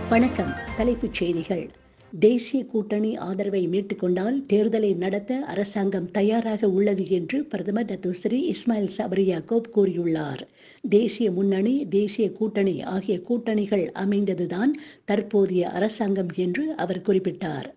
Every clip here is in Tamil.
வணக்கம் தலைப்புச் செய்திகள் தேசிய கூட்டணி ஆதரவை மீட்டுக்கொண்டால் தேர்தலை நடத்த அரசாங்கம் தயாராக உள்ளது என்று பிரதமர் டத்துஸ்ரீ இஸ்மாயில் சபரி யாக்கோப் கூறியுள்ளார் தேசிய முன்னணி தேசிய கூட்டணி ஆகிய கூட்டணிகள் அமைந்ததுதான் தற்போதைய அரசாங்கம் என்று அவர் குறிப்பிட்டார்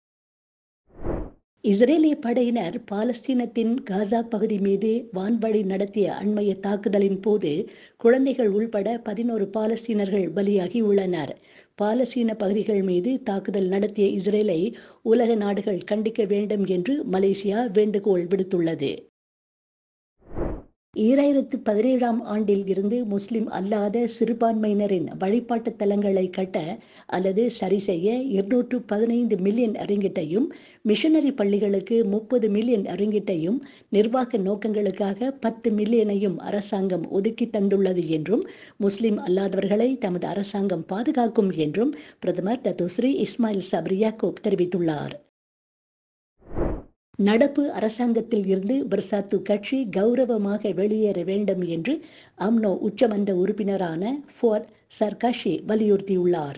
இஸ்ரேலிய படையினர் பாலஸ்தீனத்தின் காசா பகுதி மீது வான்வழி நடத்திய அண்மைய தாக்குதலின் போது குழந்தைகள் உள்பட பதினோரு பாலஸ்தீனர்கள் பலியாகி உள்ளனர் பாலஸ்தீன பகுதிகள் மீது தாக்குதல் நடத்திய இஸ்ரேலை உலக நாடுகள் கண்டிக்க வேண்டும் என்று மலேசியா வேண்டுகோள் விடுத்துள்ளது ஈராயிரத்து பதினேழாம் ஆண்டில் இருந்து முஸ்லிம் அல்லாத சிறுபான்மையினரின் வழிபாட்டு தலங்களை கட்ட அல்லது சரி செய்ய இருநூற்று பதினைந்து மில்லியன் அறிங்கிட்டையும் மிஷனரி பள்ளிகளுக்கு முப்பது மில்லியன் அறிங்கிட்டையும் நிர்வாக நோக்கங்களுக்காக பத்து மில்லியனையும் அரசாங்கம் ஒதுக்கி தந்துள்ளது என்றும் முஸ்லிம் அல்லாதவர்களை தமது அரசாங்கம் பாதுகாக்கும் என்றும் பிரதமர் டத்துஸ்ரீ இஸ்மாயில் சப்ரி யாக்கூப் தெரிவித்துள்ளார் நடப்பு அரசாங்கத்தில் இருந்து பர்சாத்து கட்சி கௌரவமாக வெளியேற வேண்டும் என்று அம்னோ உச்சமன்ற உறுப்பினரான ஃபோர் சர்காஷி வலியுறுத்தியுள்ளார்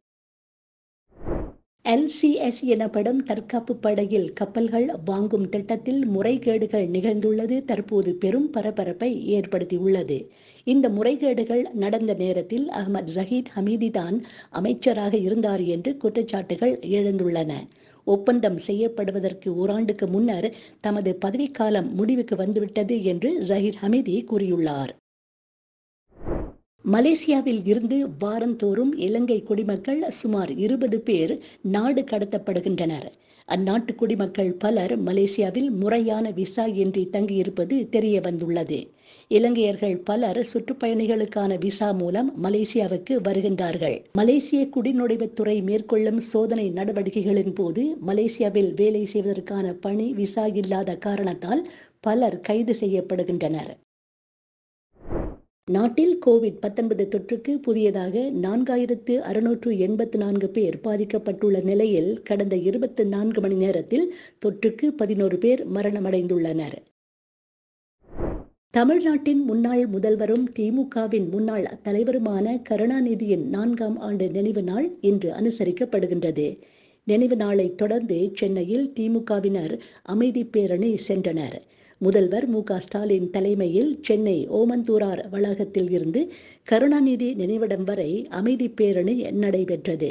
எல்சிஎஸ் எனப்படும் தற்காப்பு படையில் கப்பல்கள் வாங்கும் திட்டத்தில் முறைகேடுகள் நிகழ்ந்துள்ளது தற்போது பெரும் பரபரப்பை ஏற்படுத்தியுள்ளது இந்த முறைகேடுகள் நடந்த நேரத்தில் அகமது ஜஹீத் ஹமீதி தான் அமைச்சராக இருந்தார் என்று குற்றச்சாட்டுகள் எழுந்துள்ளன ஒப்பந்தம் செய்யப்படுவதற்கு ஓராண்டுக்கு முன்னர் தமது பதவிக்காலம் முடிவுக்கு வந்துவிட்டது என்று ஜஹீர் ஹமீதி கூறியுள்ளார் மலேசியாவில் இருந்து வாரந்தோறும் இலங்கை குடிமக்கள் சுமார் இருபது பேர் நாடு கடத்தப்படுகின்றனர் அந்நாட்டு குடிமக்கள் பலர் மலேசியாவில் முறையான விசா இன்றி தங்கியிருப்பது தெரிய வந்துள்ளது இலங்கையர்கள் பலர் சுற்றுப்பயணிகளுக்கான விசா மூலம் மலேசியாவுக்கு வருகின்றார்கள் மலேசிய குடிநுழைவுத்துறை மேற்கொள்ளும் சோதனை நடவடிக்கைகளின் போது மலேசியாவில் வேலை செய்வதற்கான பணி விசா இல்லாத காரணத்தால் பலர் கைது செய்யப்படுகின்றனர் நாட்டில் கோவிட் பத்தொன்பது தொற்றுக்கு புதியதாக நான்காயிரத்து அறுநூற்று எண்பத்து நான்கு பேர் பாதிக்கப்பட்டுள்ள நிலையில் கடந்த இருபத்தி நான்கு மணி நேரத்தில் தொற்றுக்கு பதினோரு பேர் மரணமடைந்துள்ளனர் தமிழ்நாட்டின் முன்னாள் முதல்வரும் திமுகவின் முன்னாள் தலைவருமான கருணாநிதியின் நான்காம் ஆண்டு நினைவு நாள் இன்று அனுசரிக்கப்படுகின்றது நினைவு நாளை தொடர்ந்து சென்னையில் திமுகவினர் அமைதி பேரணி சென்றனர் முதல்வர் மு ஸ்டாலின் தலைமையில் சென்னை ஓமந்தூரார் வளாகத்தில் இருந்து கருணாநிதி நினைவிடம் வரை அமைதி பேரணி நடைபெற்றது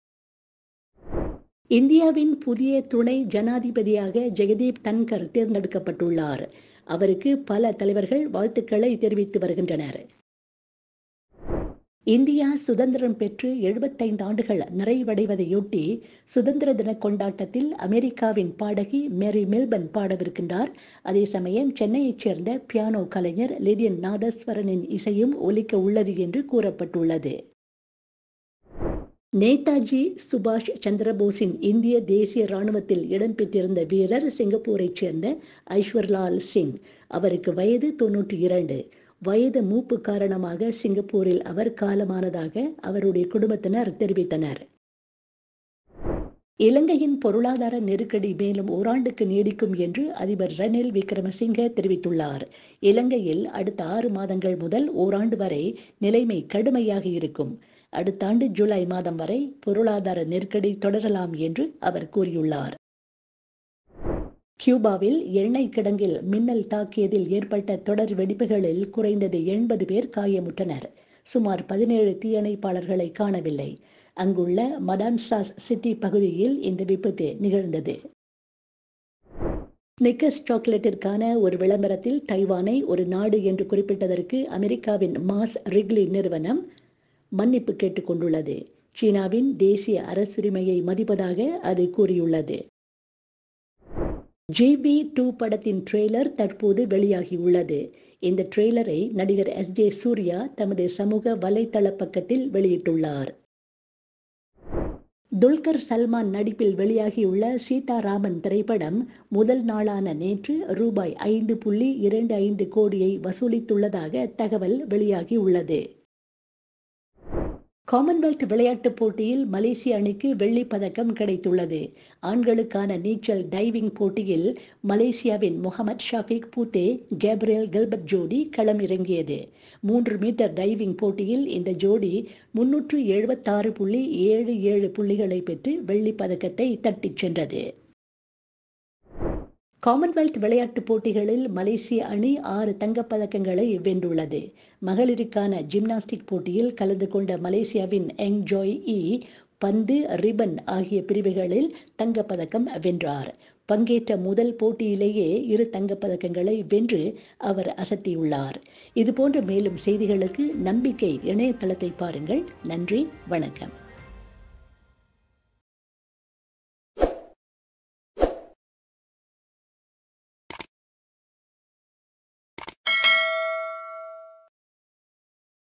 இந்தியாவின் புதிய துணை ஜனாதிபதியாக ஜெகதீப் தன்கர் தேர்ந்தெடுக்கப்பட்டுள்ளார் அவருக்கு பல தலைவர்கள் வாழ்த்துக்களை தெரிவித்து வருகின்றனர் இந்தியா சுதந்திரம் பெற்று எழுபத்தைந்து ஆண்டுகள் நிறைவடைவதையொட்டி சுதந்திர தின கொண்டாட்டத்தில் அமெரிக்காவின் பாடகி மேரி மெல்பன் பாடவிருக்கின்றார் அதே சமயம் சென்னையைச் சேர்ந்த பியானோ கலைஞர் லிடியன் நாதஸ்வரனின் இசையும் ஒலிக்க உள்ளது என்று கூறப்பட்டுள்ளது நேதாஜி சுபாஷ் சந்திரபோஸின் இந்திய தேசிய ராணுவத்தில் இடம்பெற்றிருந்த வீரர் சிங்கப்பூரைச் சேர்ந்த ஐஸ்வர்லால் சிங் அவருக்கு வயது தொன்னூற்றி இரண்டு வயது மூப்பு காரணமாக சிங்கப்பூரில் அவர் காலமானதாக அவருடைய குடும்பத்தினர் தெரிவித்தனர் இலங்கையின் பொருளாதார நெருக்கடி மேலும் ஓராண்டுக்கு நீடிக்கும் என்று அதிபர் ரணில் விக்ரமசிங்க தெரிவித்துள்ளார் இலங்கையில் அடுத்த ஆறு மாதங்கள் முதல் ஓராண்டு வரை நிலைமை கடுமையாக இருக்கும் அடுத்த ஆண்டு ஜூலை மாதம் வரை பொருளாதார நெருக்கடி தொடரலாம் என்று அவர் கூறியுள்ளார் கியூபாவில் எண்ணெய் கிடங்கில் மின்னல் தாக்கியதில் ஏற்பட்ட தொடர் வெடிப்புகளில் குறைந்தது எண்பது பேர் காயமுற்றனர் சுமார் பதினேழு தீயணைப்பாளர்களை காணவில்லை அங்குள்ள மடான்சாஸ் சிட்டி பகுதியில் இந்த விபத்து நிகழ்ந்தது நிக்கஸ் சாக்லேட்டிற்கான ஒரு விளம்பரத்தில் தைவானை ஒரு நாடு என்று குறிப்பிட்டதற்கு அமெரிக்காவின் மாஸ் ரிக்லி நிறுவனம் மன்னிப்பு கேட்டுக்கொண்டுள்ளது சீனாவின் தேசிய அரசுரிமையை மதிப்பதாக அது கூறியுள்ளது ஜிபி டூ படத்தின் ட்ரெய்லர் தற்போது வெளியாகியுள்ளது இந்த ட்ரெய்லரை நடிகர் எஸ் ஜே சூர்யா தமது சமூக வலைதள பக்கத்தில் வெளியிட்டுள்ளார் துல்கர் சல்மான் நடிப்பில் வெளியாகியுள்ள சீதாராமன் திரைப்படம் முதல் நாளான நேற்று ரூபாய் ஐந்து புள்ளி இரண்டு ஐந்து கோடியை வசூலித்துள்ளதாக தகவல் வெளியாகியுள்ளது காமன்வெல்த் விளையாட்டுப் போட்டியில் மலேசிய அணிக்கு வெள்ளிப் பதக்கம் கிடைத்துள்ளது ஆண்களுக்கான நீச்சல் டைவிங் போட்டியில் மலேசியாவின் Muhammad Shafiq Puteh Gabriel Gilbert ஜோடி களம் இறங்கியது மூன்று மீட்டர் டைவிங் போட்டியில் இந்த ஜோடி முன்னூற்று எழுபத்தாறு புள்ளி ஏழு ஏழு புள்ளிகளை பெற்று வெள்ளிப் பதக்கத்தை தட்டிச் சென்றது காமன்வெல்த் விளையாட்டுப் போட்டிகளில் மலேசிய அணி ஆறு தங்கப்பதக்கங்களை வென்றுள்ளது மகளிருக்கான ஜிம்னாஸ்டிக் போட்டியில் கலந்து கொண்ட மலேசியாவின் எங் ஜோய் இ பந்து ரிபன் ஆகிய பிரிவுகளில் தங்கப்பதக்கம் வென்றார் பங்கேற்ற முதல் போட்டியிலேயே இரு தங்கப்பதக்கங்களை வென்று அவர் அசத்தியுள்ளார் இதுபோன்ற மேலும் செய்திகளுக்கு நம்பிக்கை இணையதளத்தை பாருங்கள் நன்றி வணக்கம்